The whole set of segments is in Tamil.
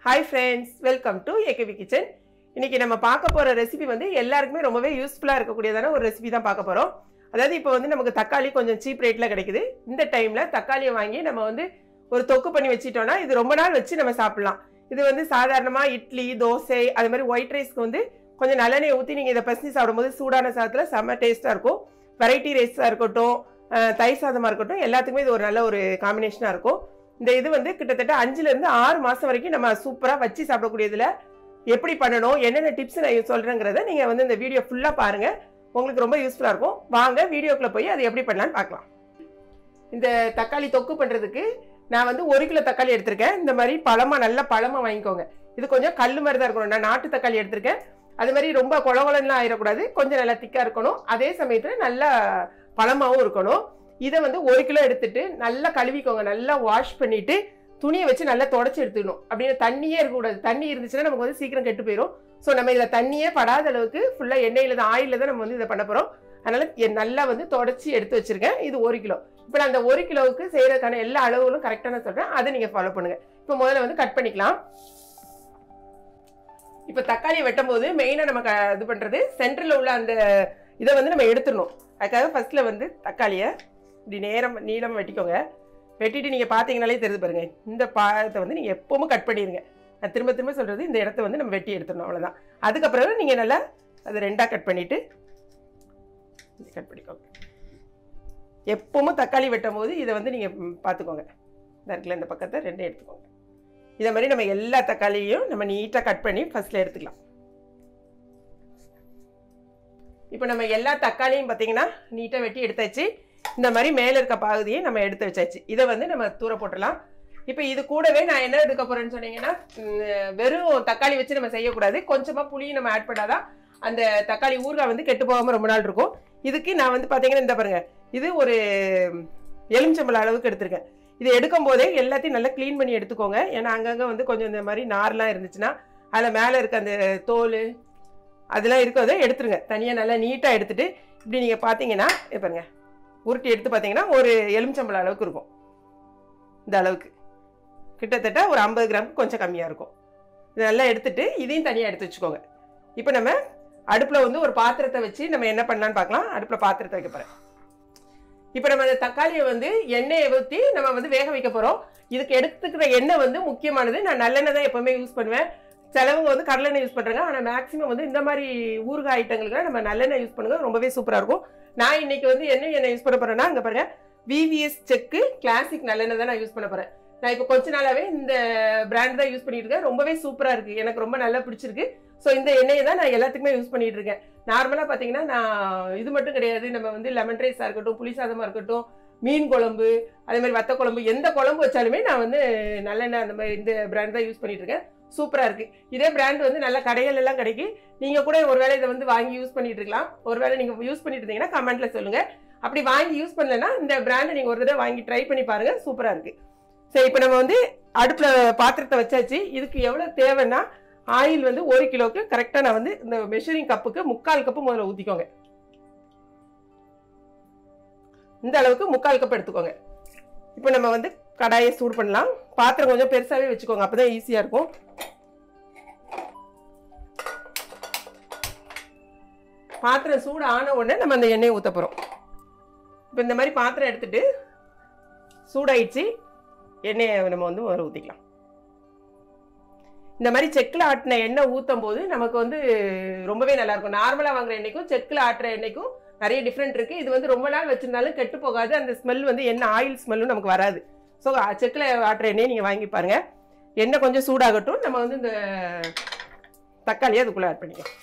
hi friends welcome to AKP kitchen இன்னைக்கு நம்ம பார்க்க போகிற ரெசிபி வந்து எல்லாருக்குமே ரொம்பவே யூஸ்ஃபுல்லாக இருக்கக்கூடியதான ஒரு ரெசிபி தான் பார்க்க போகிறோம் அதாவது இப்போ வந்து நமக்கு தக்காளி கொஞ்சம் சீப் ரேட்டில் கிடைக்குது இந்த டைமில் தக்காளியை வாங்கி நம்ம வந்து ஒரு தொக்கு பண்ணி வச்சிட்டோம்னா இது ரொம்ப நாள் வச்சு நம்ம சாப்பிடலாம் இது வந்து சாதாரணமாக இட்லி தோசை அது மாதிரி ஒயிட் ரைஸ்க்கு வந்து கொஞ்சம் நல்லெண்ணெய் ஊற்றி நீங்கள் இதை பசங்க சாப்பிடும்போது சூடான சாதத்தில் செம்ம டேஸ்ட்டாக இருக்கும் வெரைட்டி ரைஸாக இருக்கட்டும் அஹ், தயிர் சாதமாக இருக்கட்டும் எல்லாத்துக்குமே இது ஒரு நல்ல ஒரு காம்பினேஷனாக இருக்கும் இந்த இது வந்து கிட்டத்தட்ட அஞ்சுல இருந்து ஆறு மாசம் வரைக்கும் நம்ம சூப்பரா வச்சு சாப்பிடக்கூடியதுல எப்படி பண்ணணும் என்னென்ன டிப்ஸ் நான் சொல்றேங்கிறத நீங்க வந்து இந்த வீடியோ ஃபுல்லா பாருங்க உங்களுக்கு ரொம்ப யூஸ்ஃபுல்லா இருக்கும் வாங்க வீடியோக்குள்ள போய் அதை எப்படி பண்ணலாம்னு பார்க்கலாம் இந்த தக்காளி தொக்கு பண்றதுக்கு நான் வந்து ஒரு கிலோ தக்காளி எடுத்திருக்கேன் இந்த மாதிரி பழமா நல்ல பழமா வாங்கிக்கோங்க இது கொஞ்சம் கல் மாதிரி தான் இருக்கணும் நான் நாட்டு தக்காளி எடுத்திருக்கேன் அது மாதிரி ரொம்ப குளகுலன்லாம் ஆயிடக்கூடாது கொஞ்சம் நல்லா திக்கா இருக்கணும் அதே சமயத்துல நல்லா பழமாவும் இருக்கணும் இதை வந்து ஒரு கிலோ எடுத்துட்டு நல்லா கழுவிக்கோங்க நல்லா வாஷ் பண்ணிட்டு துணியை வச்சு நல்லா தொடச்சி எடுத்துக்கணும் அப்படின்னு தண்ணியே இருக்கக்கூடாது தண்ணி இருந்துச்சுன்னா நமக்கு வந்து சீக்கிரம் கெட்டு போயிடும் ஸோ நம்ம இதில் தண்ணியே படாத அளவுக்கு ஃபுல்லாக எண்ணெயில் தான் ஆயிலில் தான் நம்ம வந்து இதை பண்ண போகிறோம் அதனால எ- நல்லா வந்து தொடச்சி எடுத்து வச்சிருக்கேன் இது ஒரு கிலோ இப்போ நான் அந்த ஒரு கிலோவுக்கு செய்யறதுக்கான எல்லா அளவுகளும் கரெக்டாக நான் சொல்கிறேன் அதை நீங்கள் ஃபாலோ பண்ணுங்க இப்போ முதல்ல வந்து கட் பண்ணிக்கலாம் இப்போ தக்காளியை வெட்டும் போது மெயினாக நம்ம க- இது பண்ணுறது சென்டரில் உள்ள அந்த இதை வந்து நம்ம எடுத்துடணும் அதுக்காக ஃபர்ஸ்ட்ல வந்து தக்காளியை இப்படி நேரம் நீளமாக வெட்டிக்கோங்க வெட்டிட்டு நீங்கள் பார்த்தீங்கனாலே தெரியுது பாருங்க இந்த பாதத்தை வந்து நீங்கள் எப்பவும் கட் பண்ணிடுங்க நான் திரும்ப திரும்ப சொல்கிறது இந்த இடத்த வந்து நம்ம வெட்டி எடுத்துடணும் அவ்வளோதான் அதுக்கப்புறம் நீங்கள் நல்லா அதை ரெண்டாக கட் பண்ணிவிட்டு கட் பண்ணிக்கோங்க எப்பவும் தக்காளி வெட்டும் போது இதை வந்து நீங்கள் பார்த்துக்கோங்க இந்த இருக்குல்ல இந்த பக்கத்தை ரெண்டும் எடுத்துக்கோங்க இதே மாதிரி நம்ம எல்லா தக்காளியும் நம்ம நீட்டாக கட் பண்ணி ஃபர்ஸ்ட்ல எடுத்துக்கலாம் இப்போ நம்ம எல்லா தக்காளியும் பார்த்தீங்கன்னா நீட்டாக வெட்டி எடுத்தாச்சு இந்த மாதிரி மேலே இருக்க பகுதியை நம்ம எடுத்து வச்சாச்சு இதை வந்து நம்ம தூர போட்டுடலாம் இப்போ இது கூடவே நான் என்ன எடுக்க போறேன்னு சொன்னீங்கன்னா ம், வெறும் தக்காளி வச்சு நம்ம செய்யக்கூடாது கொஞ்சமாக புளியும் நம்ம ஆட் பண்ணாதான் அந்த தக்காளி ஊறுகாய் வந்து கெட்டு போகாமல் ரொம்ப நாள் இருக்கும் இதுக்கு நான் வந்து பார்த்தீங்கன்னா இந்த பாருங்க இது ஒரு எலுமிச்சம்பழம் அளவுக்கு எடுத்திருக்கேன் இது எடுக்கும் போதே எல்லாத்தையும் நல்லா க்ளீன் பண்ணி எடுத்துக்கோங்க ஏன்னா அங்கங்கே வந்து கொஞ்சம் இந்த மாதிரி நார்லாம் இருந்துச்சுன்னா அதில் மேலே இருக்க அந்த தோல் அதெல்லாம் இருக்கிறத எடுத்துருங்க தனியாக நல்லா நீட்டாக எடுத்துட்டு இப்படி நீங்கள் பார்த்தீங்கன்னா இங்க பாருங்க உருட்டி எடுத்து பார்த்தீங்கன்னா ஒரு எலுமிச்சம்பழம் அளவுக்கு இருக்கும் இந்த அளவுக்கு கிட்டத்தட்ட ஒரு ஐம்பது கிராமுக்கு கொஞ்சம் கம்மியாக இருக்கும் இதை நல்லா எடுத்துட்டு இதையும் தனியாக எடுத்து வச்சுக்கோங்க இப்போ நம்ம அடுப்பில் வந்து ஒரு பாத்திரத்தை வச்சு நம்ம என்ன பண்ணலான்னு பார்க்கலாம் அடுப்பில் பாத்திரத்தை வைக்க போகிறேன் இப்போ நம்ம அந்த தக்காளியை வந்து எண்ணெயை ஊற்றி நம்ம வந்து வேக வைக்க போகிறோம் இதுக்கு எடுத்துக்கிற எண்ணெய் வந்து முக்கியமானது நான் நல்லெண்ணெய் தான் எப்போவுமே யூஸ் பண்ணுவேன் சிலவங்க வந்து கடலெண்ணெய் யூஸ் பண்ணுறாங்க ஆனால் மேக்ஸிமம் வந்து இந்த மாதிரி ஊறுகாய் ஐட்டங்களுக்கு நம்ம நல்லெண்ணெய் யூஸ் பண்ணுங்க ரொம்பவே சூப்பராக இருக்கும் நான் இன்னைக்கு வந்து என்ன எண்ணெய் யூஸ் பண்ண போறேன்னா அங்கே பாருங்க விவிஎஸ் செக்கு கிளாசிக் நல்லெண்ணெய் தான் நான் யூஸ் பண்ண போறேன் நான் இப்போ கொஞ்ச நாளாவே இந்த பிராண்ட் தான் யூஸ் பண்ணிட்டு இருக்கேன் ரொம்பவே சூப்பராக இருக்கு எனக்கு ரொம்ப நல்லா பிடிச்சிருக்கு ஸோ இந்த எண்ணெயை தான் நான் எல்லாத்துக்குமே யூஸ் பண்ணிட்டு இருக்கேன் நார்மலாக பார்த்தீங்கன்னா நான் இது மட்டும் கிடையாது நம்ம வந்து லெமன் ரைஸாக இருக்கட்டும் புளி சாதமாக இருக்கட்டும் மீன் குழம்பு அதே மாதிரி வத்த குழம்பு எந்த குழம்பு வச்சாலுமே நான் வந்து நல்லெண்ணெய் அந்த மாதிரி இந்த பிராண்ட் தான் யூஸ் பண்ணிட்டு இருக்கேன் சூப்பராக இருக்கு இதே பிராண்ட் வந்து நல்ல கடைகள் எல்லாம் கிடைக்கும் நீங்க கூட ஒருவேளை இதை வந்து வாங்கி யூஸ் பண்ணிட்டு இருக்கலாம் ஒருவேளை நீங்க யூஸ் பண்ணிட்டு இருந்தீங்கன்னா கமெண்ட்ல சொல்லுங்க அப்படி வாங்கி யூஸ் பண்ணலன்னா இந்த பிராண்டை நீங்க ஒரு தடவை வாங்கி ட்ரை பண்ணி பாருங்க சூப்பரா இருக்கு சரி இப்போ நம்ம வந்து அடுப்புல பாத்திரத்தை வச்சாச்சு இதுக்கு எவ்வளவு தேவைன்னா ஆயில் வந்து ஒரு கிலோக்கு கரெக்டா நான் வந்து இந்த மெஷரிங் கப்புக்கு முக்கால் கப்பு முதல்ல ஊத்திக்கோங்க இந்த அளவுக்கு முக்கால் கப் எடுத்துக்கோங்க இப்போ நம்ம வந்து கடாயை சூடு பண்ணலாம் பாத்திரம் கொஞ்சம் பெருசாவே வச்சுக்கோங்க அப்பதான் ஈஸியா இருக்கும் பாத்திரம் சூடு ஆன உடனே நம்ம அந்த எண்ணெயை ஊற்ற போகிறோம் இப்போ இந்த மாதிரி பாத்திரம் எடுத்துட்டு சூடாயிடுச்சு எண்ணெயை நம்ம வந்து ஒரு ஊற்றிக்கலாம் இந்த மாதிரி செக்கில் ஆட்டின எண்ணெய் ஊற்றும் போது நமக்கு வந்து ரொம்பவே நல்லா இருக்கும் நார்மலாக வாங்குற எண்ணெய்க்கும் செக்கில் ஆட்டுற எண்ணெய்க்கும் நிறைய டிஃப்ரெண்ட் இருக்குது இது வந்து ரொம்ப நாள் வச்சிருந்தாலும் கெட்டு போகாது அந்த ஸ்மெல் வந்து எண்ணெய் ஆயில் ஸ்மெல்லும் நமக்கு வராது ஸோ செக்கில் ஆட்டுற எண்ணெயை நீங்கள் வாங்கி பாருங்க எண்ணெய் கொஞ்சம் சூடாகட்டும் நம்ம வந்து இந்த தக்காளியை அதுக்குள்ளே ஆட் பண்ணிக்கலாம்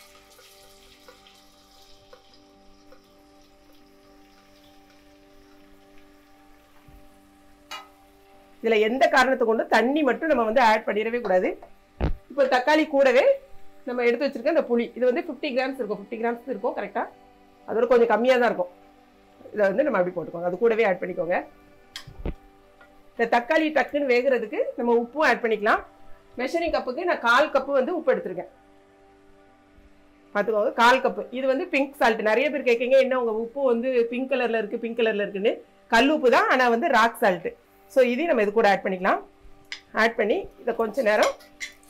இதில் எந்த காரணத்தை கொண்டும் தண்ணி மட்டும் நம்ம வந்து ஆட் பண்ணிடவே கூடாது இப்போ தக்காளி கூடவே நம்ம எடுத்து வச்சிருக்க இந்த புளி இது வந்து ஃபிஃப்டி கிராம்ஸ் இருக்கும் ஃபிஃப்டி கிராம்ஸ் இருக்கும் கரெக்டாக அதோட கொஞ்சம் கம்மியாக தான் இருக்கும் இதை வந்து நம்ம அப்படி போட்டுக்கோங்க அது கூடவே ஆட் பண்ணிக்கோங்க இந்த தக்காளி டக்குன்னு வேகிறதுக்கு நம்ம உப்பும் ஆட் பண்ணிக்கலாம் மெஷரிங் கப்புக்கு நான் கால் கப்பு வந்து உப்பு எடுத்திருக்கேன் பார்த்துக்கோங்க கால் கப்பு இது வந்து பிங்க் சால்ட் நிறைய பேர் கேட்குங்க என்ன உங்க உப்பு வந்து பிங்க் கலர்ல இருக்கு பிங்க் கலர்ல இருக்குன்னு கல் உப்பு தான் ஆனால் வந்து ராக் சால்ட் ஸோ இதையும் நம்ம இது கூட ஆட் பண்ணிக்கலாம் ஆட் பண்ணி இதை கொஞ்ச நேரம்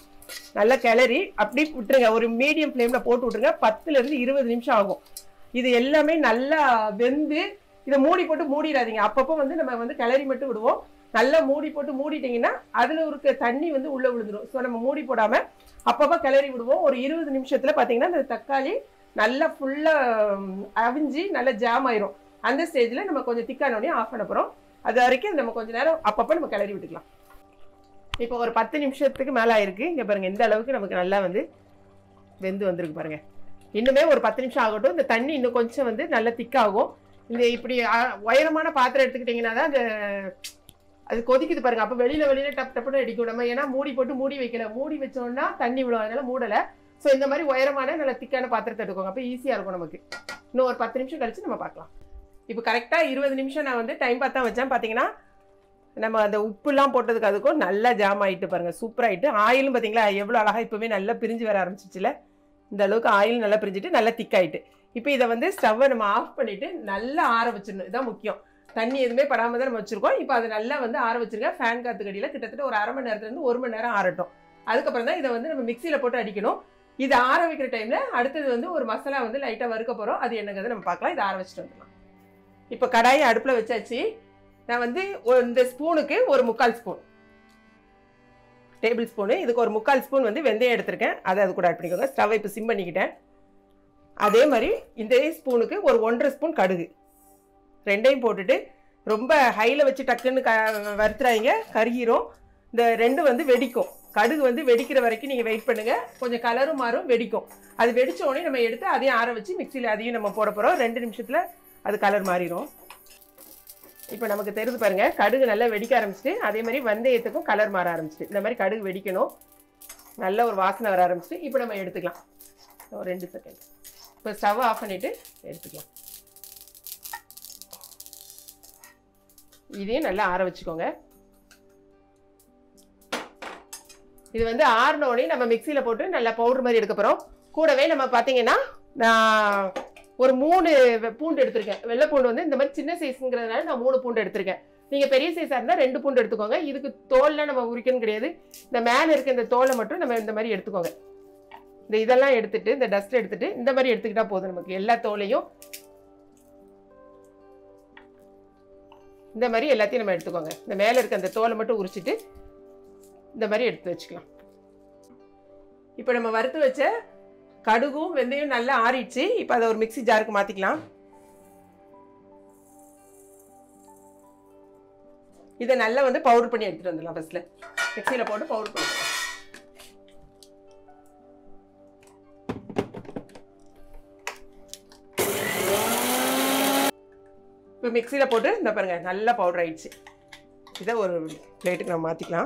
நல்லா கிளறி அப்படி விட்டுருங்க ஒரு மீடியம் ஃப்ளேமில் போட்டு விட்டுருங்க பத்துலேருந்து இருபது நிமிஷம் ஆகும் இது எல்லாமே நல்லா வெந்து இதை மூடி போட்டு மூடிடாதீங்க அப்பப்போ வந்து நம்ம வந்து கிளறி மட்டும் விடுவோம் நல்லா மூடி போட்டு மூடிட்டீங்கன்னா அதில் இருக்க தண்ணி வந்து உள்ளே விழுந்துடும் ஸோ நம்ம மூடி போடாமல் அப்பப்போ கிளறி விடுவோம் ஒரு இருபது நிமிஷத்தில் பார்த்தீங்கன்னா இந்த தக்காளி நல்லா ஃபுல்லாக அவிஞ்சு நல்லா ஜாம் ஆயிரும் அந்த ஸ்டேஜில் நம்ம கொஞ்சம் திக்கானோடனே ஆஃப் பண்ண போகிறோம் அது வரைக்கும் நம்ம கொஞ்ச நேரம் அப்பப்போ நம்ம கிளறி விட்டுக்கலாம் இப்போ ஒரு பத்து நிமிஷத்துக்கு மேலே ஆயிருக்கு இங்கே பாருங்கள் இந்த அளவுக்கு நமக்கு நல்லா வந்து வெந்து வந்திருக்கு பாருங்க இன்னுமே ஒரு பத்து நிமிஷம் ஆகட்டும் இந்த தண்ணி இன்னும் கொஞ்சம் வந்து நல்லா திக்காகும் இந்த இப்படி அ- உயரமான பாத்திரம் எடுத்துக்கிட்டிங்கன்னா தான் அந்த அது கொதிக்குது பாருங்க அப்போ வெளியில வெளியில டப் டப்புன்னு அடிக்கும் நம்ம ஏன்னா மூடி போட்டு மூடி வைக்கல மூடி வச்சோம்னா தண்ணி விழும் அதனால மூடலை ஸோ இந்த மாதிரி உயரமான நல்ல திக்கான பாத்திரத்தை எடுக்கோங்க அப்போ ஈஸியாக இருக்கும் நமக்கு இன்னும் ஒரு பத்து நிமிஷம் கழிச்சு நம்ம பார்க்கலாம் இப்போ கரெக்டாக இருபது நிமிஷம் நான் வந்து டைம் பார்த்தா வச்சேன் பார்த்தீங்கன்னா நம்ம அந்த உப்புலாம் போட்டதுக்கு அதுக்கும் நல்லா ஜாம் ஆயிட்டு பாருங்க சூப்பராகிட்டு ஆயிலும் பார்த்தீங்களா எவ்வளோ அழகாக இப்போவே நல்லா பிரிஞ்சு வர ஆரம்பிச்சிச்சுல இந்த அளவுக்கு ஆயில் நல்லா பிரிஞ்சுட்டு நல்லா திக்காயிட்டு இப்போ இதை வந்து ஸ்டவ்வை நம்ம ஆஃப் பண்ணிட்டு நல்லா ஆற வச்சிடணும் இதுதான் முக்கியம் தண்ணி எதுவுமே படாம தான் நம்ம வச்சிருக்கோம் இப்போ அதை நல்லா வந்து ஆற வச்சிருங்க ஃபேன் காத்துக்கடியில் கிட்டத்தட்ட ஒரு அரை மணி நேரத்துலேருந்து ஒரு மணி நேரம் ஆறட்டும் அதுக்கப்புறம் தான் இதை வந்து நம்ம மிக்சியில் போட்டு அடிக்கணும் இது ஆற வைக்கிற டைமில் அடுத்தது வந்து ஒரு மசாலா வந்து லைட்டாக வறுக்க போகிறோம் அது என்னங்கிறத நம்ம பார்க்கலாம் இதை ஆற வச்சுட்டு வந்துடலாம் இப்போ கடாயை அடுப்பில் வச்சாச்சு நான் வந்து ஒரு- இந்த ஸ்பூனுக்கு ஒரு முக்கால் ஸ்பூன் டேபிள் ஸ்பூனு இதுக்கு ஒரு முக்கால் ஸ்பூன் வந்து வெந்தயம் எடுத்திருக்கேன் அதை அது கூட ஆட் பண்ணிக்கோங்க ஸ்டவ் இப்போ சிம் பண்ணிக்கிட்டேன் அதே மாதிரி இந்த ஸ்பூனுக்கு ஒரு ஒன்றரை ஸ்பூன் கடுகு ரெண்டையும் போட்டுட்டு ரொம்ப ஹையில் வச்சு டக்குன்னு க வறுத்துறாங்க கருகிரும் இந்த ரெண்டு வந்து வெடிக்கும் கடுகு வந்து வெடிக்கிற வரைக்கும் நீங்கள் வெயிட் பண்ணுங்கள் கொஞ்சம் கலரும் மாறும் வெடிக்கும் அது வெடிச்ச உடனே நம்ம எடுத்து அதையும் ஆற வச்சு மிக்சியில் அதையும் நம்ம போட போகிறோம் ரெண்டு நிமிஷத்தில் அது கலர் மாறிடும் இப்போ நமக்கு தெரிஞ்சு பாருங்க கடுகு நல்லா வெடிக்க ஆரம்பிச்சிட்டு அதே மாதிரி வெந்தயத்துக்கும் கலர் மாற ஆரம்பிச்சிட்டு இந்த மாதிரி கடுகு வெடிக்கணும் நல்ல ஒரு வாசனை வர ஆரம்பிச்சிட்டு இப்போ நம்ம எடுத்துக்கலாம் ஒரு ரெண்டு செகண்ட் இப்போ ஸ்டவ் ஆஃப் பண்ணிட்டு எடுத்துக்கலாம் இதையும் நல்லா ஆற வச்சுக்கோங்க இது வந்து ஆறின உடனே நம்ம மிக்சியில் போட்டு நல்லா பவுடர் மாதிரி எடுக்க போகிறோம் கூடவே நம்ம பார்த்தீங்கன்னா நான் ஒரு மூணு வெ- பூண்டு எடுத்திருக்கேன் வெள்ளை பூண்டு வந்து இந்த மாதிரி சின்ன சைஸுங்கிறதுனால நான் மூணு பூண்டு எடுத்திருக்கேன் நீங்கள் பெரிய சைஸாக இருந்தால் ரெண்டு பூண்டு எடுத்துக்கோங்க இதுக்கு தோல்லாம் நம்ம உரிக்கணும் கிடையாது இந்த மேலே இருக்க இந்த தோலை மட்டும் நம்ம இந்த மாதிரி எடுத்துக்கோங்க இந்த இதெல்லாம் எடுத்துட்டு இந்த டஸ்ட் எடுத்துட்டு இந்த மாதிரி எடுத்துக்கிட்டா போதும் நமக்கு எல்லா தோலையும் இந்த மாதிரி எல்லாத்தையும் நம்ம எடுத்துக்கோங்க இந்த மேலே இருக்க அந்த தோலை மட்டும் உரிச்சிட்டு இந்த மாதிரி எடுத்து வச்சுக்கலாம் இப்போ நம்ம வறுத்து வச்ச கடுகும் வெந்தயம் நல்லா ஆறிடுச்சு இப்போ அதை ஒரு மிக்ஸி ஜாருக்கு மாற்றிக்கலாம் இதை நல்லா வந்து பவுடர் பண்ணி எடுத்துட்டு வந்துடலாம் ஃபர்ஸ்ட்ல மிக்ஸியில் போட்டு பவுடர் பண்ணிக்கலாம் இப்போ மிக்ஸியில் போட்டு இந்த பாருங்க நல்லா பவுடர் ஆயிடுச்சு இதை ஒரு பிளேட்டுக்கு நம்ம மாற்றிக்கலாம்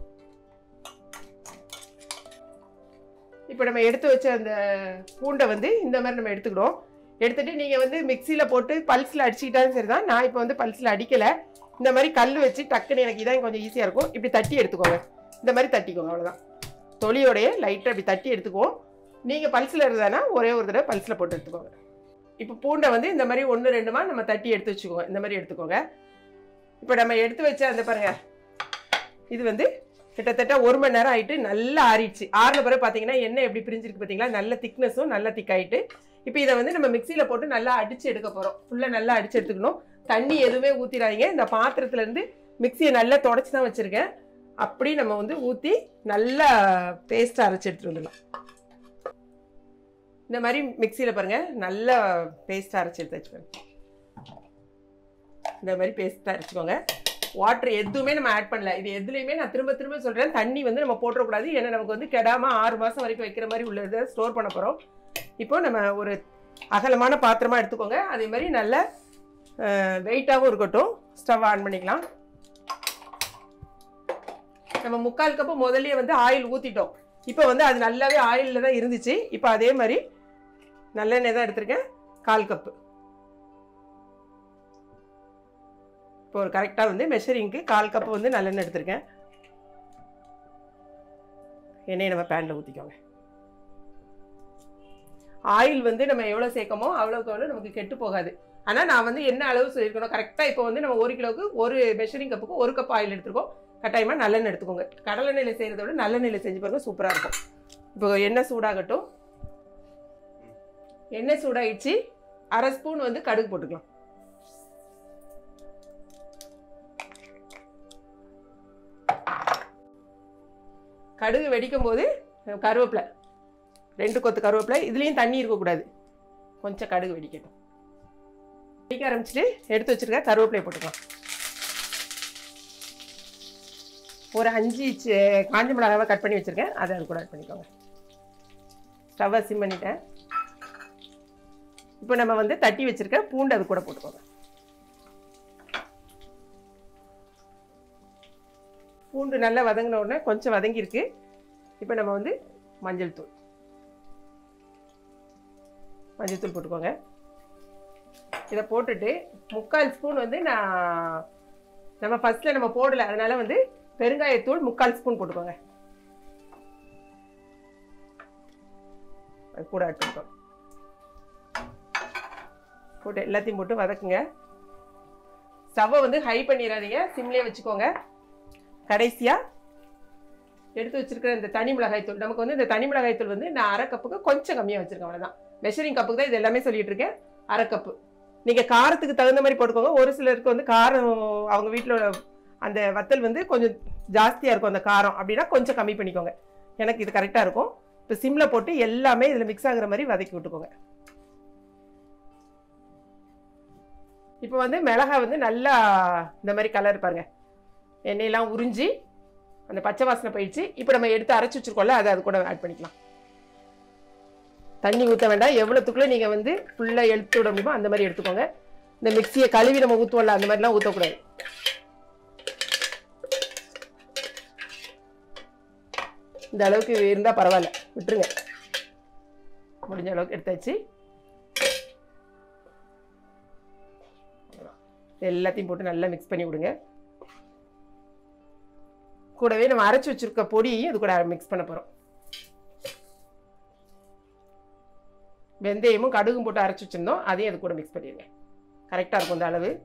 இப்போ நம்ம எடுத்து வச்ச அந்த பூண்டை வந்து இந்த மாதிரி நம்ம எடுத்துக்கிடுவோம் எடுத்துட்டு நீங்கள் வந்து மிக்சியில் போட்டு பல்ஸில் அடிச்சுக்கிட்டாலும் சரி தான் நான் இப்போ வந்து பல்ஸில் அடிக்கலை இந்த மாதிரி கல் வச்சு டக்குன்னு எனக்கு இதான் கொஞ்சம் ஈஸியாக இருக்கும் இப்படி தட்டி எடுத்துக்கோங்க இந்த மாதிரி தட்டிக்கோங்க அவ்வளோதான் தொலியோடைய லைட்டாக இப்படி தட்டி எடுத்துக்குவோம் நீங்கள் பல்ஸில் இருந்தானா ஒரே ஒரு தடவை பல்ஸில் போட்டு எடுத்துக்கோங்க இப்போ பூண்டை வந்து இந்த மாதிரி ஒன்று ரெண்டுமா நம்ம தட்டி எடுத்து வச்சுக்கோங்க இந்த மாதிரி எடுத்துக்கோங்க இப்போ நம்ம எடுத்து வச்ச அந்த பாருங்க இது வந்து கிட்டத்தட்ட ஒரு மணி நேரம் ஆயிட்டு நல்லா ஆறிடுச்சு ஆறின பிறகு பார்த்தீங்கன்னா எண்ணெய் எப்படி பிரிஞ்சிருக்கு பார்த்தீங்களா நல்ல திக்னஸும் நல்லா திக்காயிட்டு இப்போ இதை வந்து நம்ம மிக்சியில் போட்டு நல்லா அடிச்சு எடுக்க போகிறோம் ஃபுல்லாக நல்லா அடிச்சு எடுத்துக்கணும் தண்ணி எதுவுமே ஊற்றிடாதீங்க இந்த பாத்திரத்துல இருந்து மிக்சியை நல்லா தொடச்சி தான் வச்சுருக்கேன் அப்படி நம்ம வந்து ஊற்றி நல்லா பேஸ்ட்டாக அரைச்சி எடுத்துட்டு வந்துடலாம் இந்த மாதிரி மிக்சியில் பாருங்க நல்லா பேஸ்ட்டாக அரைச்சி எடுத்து வச்சுக்கோங்க இந்த மாதிரி பேஸ்ட்டாக அரைச்சிக்கோங்க வாட்டர் எதுவுமே நம்ம ஆட் பண்ணல இது எதுலையுமே நான் திரும்ப திரும்ப சொல்கிறேன் தண்ணி வந்து நம்ம போட்டுறக்கூடாது ஏன்னா நமக்கு வந்து கெடாம ஆறு மாதம் வரைக்கும் வைக்கிற மாதிரி உள்ளதை ஸ்டோர் பண்ண போகிறோம் இப்போ நம்ம ஒரு அகலமான பாத்திரமா எடுத்துக்கோங்க அதே மாதிரி நல்ல வெயிட்டாகவும் இருக்கட்டும் ஸ்டவ் ஆன் பண்ணிக்கலாம் நம்ம முக்கால் கப்பு முதல்லயே வந்து ஆயில் ஊற்றிட்டோம் இப்போ வந்து அது நல்லாவே ஆயிலில் தான் இருந்துச்சு இப்போ அதே மாதிரி நல்லெண்ணெய் தான் எடுத்திருக்கேன் கால் கப்பு இப்போ ஒரு கரெக்டாக வந்து மெஷரிங்க்கு கால் கப்பு வந்து நல்லெண்ணெய் எடுத்திருக்கேன் எண்ணெயை நம்ம பேனில் ஊற்றிக்கோங்க ஆயில் வந்து நம்ம எவ்வளோ சேர்க்கமோ அவ்வளோக்கு அவ்வளோ நமக்கு கெட்டு போகாது ஆனால் நான் வந்து என்ன அளவு சொல்லியிருக்கணும் கரெக்டாக இப்போ வந்து நம்ம ஒரு கிலோவுக்கு ஒரு மெஷரிங் கப்புக்கு ஒரு கப் ஆயில் எடுத்துருக்கோம் கட்டாயமாக நல்லெண்ணெய் எடுத்துக்கோங்க கடலெண்ணெயில் செய்கிறத விட நல்லெண்ணெயில் செஞ்சு பாருங்க சூப்பராக இருக்கும் இப்போ எண்ணெய் சூடாகட்டும் எண்ணெய் சூடாயிடுச்சு அரை ஸ்பூன் வந்து கடுகு போட்டுக்கலாம் கடுகு வெடிக்கும் போது கருவேப்பிலை ரெண்டு கொத்து கருவேப்பிலை இதுலேயும் தண்ணி இருக்கக்கூடாது கொஞ்சம் கடுகு வெடிக்கட்டும் வெடிக்க ஆரம்பிச்சிட்டு எடுத்து வச்சிருக்க கருவேப்பிலையை போட்டுக்கலாம் ஒரு அஞ்சு சி- காஞ்ச மிளகாவை கட் பண்ணி வச்சிருக்கேன் அதை அது கூட ஆட் பண்ணிக்கோங்க ஸ்டவ்வை சிம் பண்ணிட்டேன் இப்போ நம்ம வந்து தட்டி வச்சிருக்க பூண்டு அது கூட போட்டுக்கோங்க பூண்டு நல்லா வதங்கின உடனே கொஞ்சம் வதங்கியிருக்கு இப்போ நம்ம வந்து மஞ்சள் தூள் மஞ்சள் தூள் போட்டுக்கோங்க இதை போட்டுட்டு முக்கால் ஸ்பூன் வந்து நான் நம்ம ஃபர்ஸ்ட்ல நம்ம போடல அதனால வந்து பெருங்காயத்தூள் முக்கால் ஸ்பூன் போட்டுக்கோங்க அது கூட ஆட் பண்ணிக்கோங்க போட்டு எல்லாத்தையும் போட்டு வதக்குங்க ஸ்டவ்வை வந்து ஹை பண்ணிடாதீங்க சிம்லேயே வச்சுக்கோங்க கடைசியாக எடுத்து வச்சிருக்கிற இந்த தனி மிளகாய் தூள் நமக்கு வந்து இந்த தனி மிளகாய் தூள் வந்து நான் அரை கப்புக்கு கொஞ்சம் கம்மியாக வச்சிருக்கேன் அவ்வளோதான் மெஷரிங் கப்புக்கு தான் இது எல்லாமே சொல்லிட்டு இருக்கேன் அரை கப்பு நீங்கள் காரத்துக்கு தகுந்த மாதிரி போட்டுக்கோங்க ஒரு சிலருக்கு வந்து காரம் அவங்க வீட்டில் அந்த வத்தல் வந்து கொஞ்சம் ஜாஸ்தியாக இருக்கும் அந்த காரம் அப்படின்னா கொஞ்சம் கம்மி பண்ணிக்கோங்க எனக்கு இது கரெக்டாக இருக்கும் இப்போ சிம்மில் போட்டு எல்லாமே இதில் மிக்ஸ் ஆகுற மாதிரி வதக்கி விட்டுக்கோங்க இப்போ வந்து மிளகாய் வந்து நல்லா இந்த மாதிரி கலர் பாருங்க எண்ணெயெல்லாம் உறிஞ்சி அந்த பச்சை வாசனை போயிடுச்சு இப்போ நம்ம எடுத்து அரைச்சி வச்சிருக்கோம்ல அதை அது கூட ஆட் பண்ணிக்கலாம் தண்ணி ஊற்ற வேண்டாம் எவ்வளோத்துக்குள்ளே நீங்கள் வந்து ஃபுல்லாக எடுத்து விட முடியுமோ அந்த மாதிரி எடுத்துக்கோங்க இந்த மிக்சியை கழுவி நம்ம ஊற்றுவோம்ல அந்த மாதிரிலாம் ஊற்றக்கூடாது இந்த அளவுக்கு இருந்தால் பரவாயில்ல விட்டுருங்க முடிஞ்ச அளவுக்கு எடுத்தாச்சு எல்லாத்தையும் போட்டு நல்லா மிக்ஸ் பண்ணி விடுங்க கூடவே நம்ம அரைச்சி வச்சிருக்க பொடியையும் இது கூட மிக்ஸ் பண்ண போகிறோம் வெந்தயமும் கடுகும் போட்டு அரைச்சி வச்சிருந்தோம் அதையும் அது கூட மிக்ஸ் பண்ணிடுங்க கரெக்டாக இருக்கும் இந்த அளவு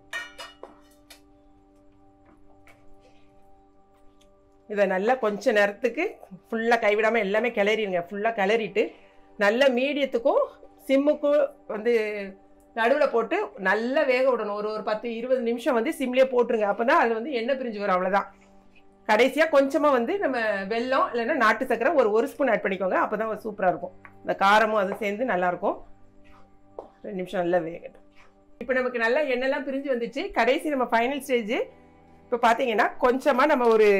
இதை நல்லா கொஞ்ச நேரத்துக்கு ஃபுல்லாக கைவிடாமல் எல்லாமே கிளறிடுங்க ஃபுல்லாக கிளறிட்டு நல்ல மீடியத்துக்கும் சிம்முக்கும் வந்து நடுவில் போட்டு நல்லா வேக விடணும் ஒரு ஒரு பத்து இருபது நிமிஷம் வந்து சிம்லேயே போட்டுருங்க அப்போ தான் அது வந்து எண்ணெய் பிரிஞ்சு வரும் அவ்வளோதான் கடைசியாக கொஞ்சமாக வந்து நம்ம வெல்லம் இல்லைன்னா நாட்டு சக்கரை ஒரு ஒரு ஸ்பூன் ஆட் பண்ணிக்கோங்க அப்போ தான் சூப்பராக இருக்கும் இந்த காரமும் அது சேர்ந்து நல்லாயிருக்கும் ரெண்டு நிமிஷம் நல்லா வேகட்டும் இப்போ நமக்கு நல்லா எண்ணெய்லாம் பிரிஞ்சு வந்துச்சு கடைசி நம்ம ஃபைனல் ஸ்டேஜ் இப்போ பார்த்தீங்கன்னா கொஞ்சமாக நம்ம ஒரு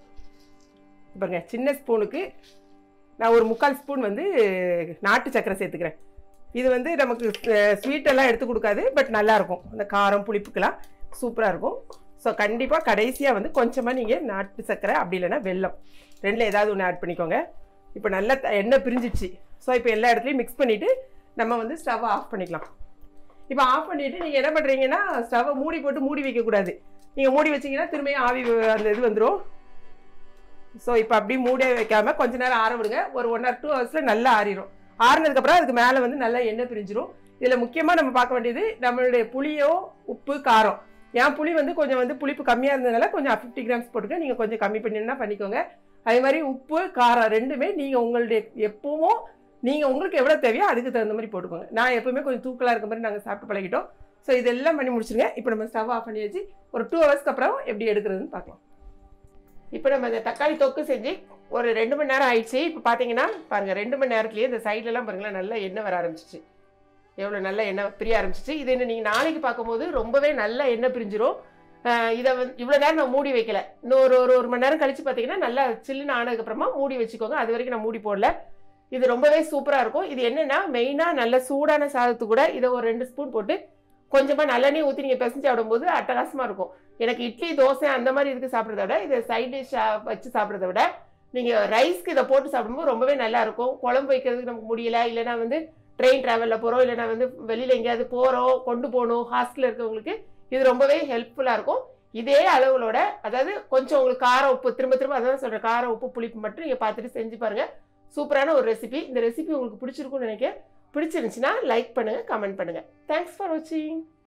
பாருங்க சின்ன ஸ்பூனுக்கு நான் ஒரு முக்கால் ஸ்பூன் வந்து நாட்டு சக்கரை சேர்த்துக்கிறேன் இது வந்து நமக்கு ஸ்வீட்டெல்லாம் எடுத்து கொடுக்காது பட் நல்லாயிருக்கும் அந்த காரம் புளிப்புக்கெல்லாம் சூப்பராக இருக்கும் ஸோ கண்டிப்பாக கடைசியாக வந்து கொஞ்சமாக நீங்கள் நாட்டு சக்கரை அப்படி இல்லைன்னா வெல்லம் ரெண்டில் ஏதாவது ஒன்று ஆட் பண்ணிக்கோங்க இப்போ நல்லா த- எண்ணெய் பிரிஞ்சிச்சு ஸோ இப்போ எல்லா இடத்துலையும் மிக்ஸ் பண்ணிவிட்டு நம்ம வந்து ஸ்டவ்வை ஆஃப் பண்ணிக்கலாம் இப்போ ஆஃப் பண்ணிவிட்டு நீங்கள் என்ன பண்ணுறீங்கன்னா ஸ்டவ்வை மூடி போட்டு மூடி வைக்கக்கூடாது நீங்கள் மூடி வச்சீங்கன்னா திரும்பியும் ஆவி வ- அந்த இது வந்துடும் ஸோ இப்போ அப்படியே மூடியே வைக்காம கொஞ்ச நேரம் ஆற விடுங்க ஒரு ஒன் ஆர் டூ ஹவர்ஸில் நல்லா ஆறிடும் ஆறுனதுக்கப்புறம் அதுக்கு மேலே வந்து நல்லா எண்ணெய் பிரிஞ்சிரும் இதில் முக்கியமாக நம்ம பார்க்க வேண்டியது நம்மளுடைய புளியோ உப்பு காரம் என் புளி வந்து கொஞ்சம் வந்து புளிப்பு கம்மியாக இருந்ததுனால கொஞ்சம் ஃபிஃப்டி கிராம்ஸ் போட்டுக்க நீங்கள் கொஞ்சம் கம்மி பண்ணினா பண்ணிக்கோங்க அதே மாதிரி உப்பு காரம் ரெண்டுமே நீங்கள் உங்களுடைய எப்பவும் நீங்கள் உங்களுக்கு எவ்வளோ தேவையோ அதுக்கு தகுந்த மாதிரி போட்டுக்கோங்க நான் எப்பவுமே கொஞ்சம் தூக்கலாக இருக்க மாதிரி நாங்கள் சாப்பிட்டு பழகிட்டோம் ஸோ இதெல்லாம் பண்ணி முடிச்சிருங்க இப்போ நம்ம ஸ்டவ் ஆஃப் பண்ணி வச்சு ஒரு டூ ஹவர்ஸ்க்கு அப்புறம் எப்படி எடுக்கிறதுன்னு பார்க்கலாம் இப்போ நம்ம இந்த தக்காளி தொக்கு செஞ்சு ஒரு ரெண்டு மணி நேரம் ஆயிடுச்சு இப்போ பார்த்தீங்கன்னா பாருங்கள் ரெண்டு மணி நேரத்துலேயே இந்த சைட்லலாம் பாருங்களேன் நல்லா எண்ணெய் வர ஆரம்பிச்சிச்சு எவ்வளோ நல்ல எண்ணெய் பிரிய ஆரம்பிச்சிச்சு இது என்ன நீங்கள் நாளைக்கு பார்க்கும்போது ரொம்பவே நல்ல எண்ணெய் பிரிஞ்சிரும் ஆஹ் இதை வந்து இவ்வளோ நேரம் நான் மூடி வைக்கல இன்னும் ஒரு ஒரு ஒரு மணி நேரம் கழிச்சு பார்த்தீங்கன்னா நல்லா சில்லுன்னு ஆனதுக்கப்புறமா மூடி வச்சுக்கோங்க அது வரைக்கும் நான் மூடி போடல இது ரொம்பவே சூப்பராக இருக்கும் இது என்னென்னா மெயினாக நல்ல சூடான சாதத்து கூட இதை ஒரு ரெண்டு ஸ்பூன் போட்டு கொஞ்சமாக நல்லெண்ணெய் ஊற்றி நீங்கள் பிசைஞ்சு சாப்பிடும்போது அட்டகாசமாக இருக்கும் எனக்கு இட்லி தோசை அந்த மாதிரி இதுக்கு சாப்பிட்றத விட இதை சைட் டிஷ் வச்சு சாப்பிட்றத விட நீங்கள் ரைஸ்க்கு இதை போட்டு சாப்பிடும்போது ரொம்பவே நல்லா இருக்கும் குழம்பு வைக்கிறதுக்கு நமக்கு முடியல இல்லைன்னா வந்து ட்ரெயின் ட்ராவலில் போகிறோம் இல்லைன்னா வந்து வெளியில் எங்கேயாவது போகிறோம் கொண்டு போகணும் ஹாஸ்டலில் இருக்கவங்களுக்கு இது ரொம்பவே ஹெல்ப்ஃபுல்லாக இருக்கும் இதே அளவுகளோட அதாவது கொஞ்சம் உங்களுக்கு காரம் உப்பு திரும்ப திரும்ப அதான் சொல்கிறேன் காரம் உப்பு புளிப்பு மட்டும் நீங்கள் பார்த்துட்டு செஞ்சு பாருங்கள் சூப்பரான ஒரு ரெசிபி இந்த ரெசிபி உங்களுக்கு பிடிச்சிருக்கும்னு நினைக்கிறேன் பிடிச்சிருந்துச்சுன்னா லைக் பண்ணுங்கள் கமெண்ட் பண்ணுங்கள் தேங்க்ஸ் ஃபார் வாட்சிங்